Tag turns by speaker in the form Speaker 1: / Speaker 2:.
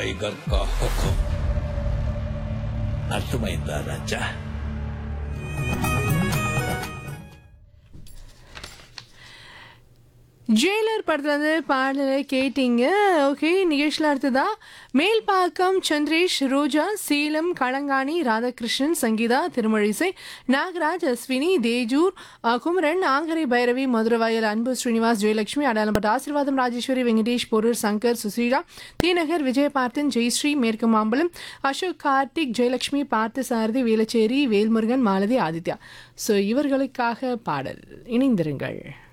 Speaker 1: tiger का हुक्म अर्थమైందా రాజా
Speaker 2: Jailer படத்துலேருந்து பாடலை கேட்டீங்க ஓகே நிகழ்ச்சியில் அடுத்ததா மேல்பாக்கம் சந்திரேஷ் ரோஜா சேலம் களங்காணி ராதாகிருஷ்ணன் சங்கீதா திருமழிசை நாகராஜ் அஸ்வினி தேஜூர் அஹ், குமரன் ஆங்கரை பைரவி மதுரவாயல் அன்பு ஸ்ரீனிவாஸ் ஜெயலட்சுமி அடையாளப்பட்ட ஆசீர்வாதம் ராஜேஸ்வரி வெங்கடேஷ் பொருள் சங்கர் சுசீலா தீநகர் விஜயபார்த்தன் ஜெயஸ்ரீ மேற்கு மாம்பலம் அசோக் கார்த்திக் ஜெயலட்சுமி பார்த்த சாரதி வேலச்சேரி வேல்முருகன் மாலதி ஆதித்யா ஸோ இவர்களுக்காக பாடல் இணைந்திருங்கள்